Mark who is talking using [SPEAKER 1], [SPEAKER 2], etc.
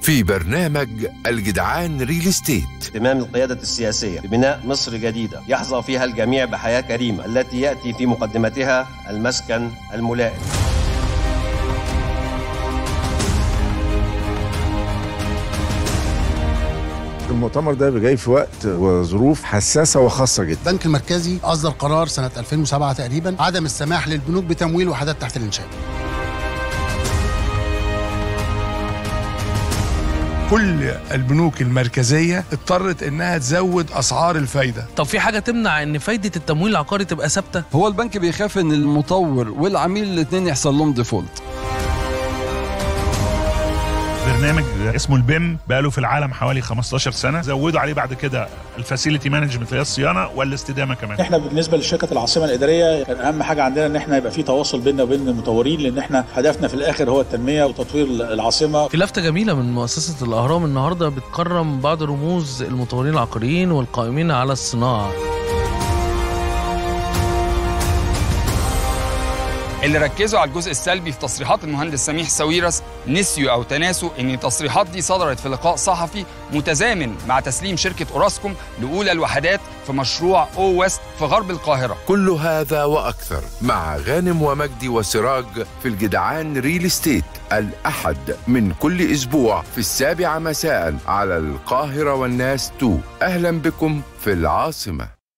[SPEAKER 1] في برنامج الجدعان ريل استيت
[SPEAKER 2] اهتمام القيادة السياسية ببناء مصر جديدة يحظى فيها الجميع بحياة كريمة التي يأتي في مقدمتها المسكن الملائم
[SPEAKER 3] المؤتمر ده جاي في وقت وظروف حساسه وخاصه جدا
[SPEAKER 4] البنك المركزي اصدر قرار سنه 2007 تقريبا عدم السماح للبنوك بتمويل وحدات تحت الانشاء
[SPEAKER 5] كل البنوك المركزية اضطرت انها تزود اسعار الفايدة
[SPEAKER 6] طب في حاجة تمنع ان فايدة التمويل العقاري تبقى ثابتة
[SPEAKER 7] هو البنك بيخاف ان المطور والعميل الاثنين يحصل لهم ديفولت
[SPEAKER 8] برنامج اسمه البيم بقاله في العالم حوالي 15 سنه زودوا عليه بعد كده الفاسيلتي مانجمنت اللي هي الصيانه والاستدامه كمان
[SPEAKER 9] احنا بالنسبه لشركه العاصمه الاداريه كان اهم حاجه عندنا ان احنا يبقى في تواصل بيننا وبين المطورين لان احنا هدفنا في الاخر هو التنميه وتطوير العاصمه
[SPEAKER 6] في لفتة جميلة من مؤسسة الأهرام النهاردة بتكرم بعض رموز المطورين العقاريين والقائمين على الصناعة
[SPEAKER 10] اللي ركزوا على الجزء السلبي في تصريحات المهندس سميح ساويرس نسيوا او تناسوا ان التصريحات دي صدرت في لقاء صحفي متزامن مع تسليم شركه اوراسكوم لاولى الوحدات في مشروع او ويست في غرب القاهره
[SPEAKER 1] كل هذا وأكثر مع غانم ومجدي وسراج في الجدعان ريل استيت الأحد من كل أسبوع في السابعة مساء على القاهرة والناس 2 أهلا بكم في العاصمة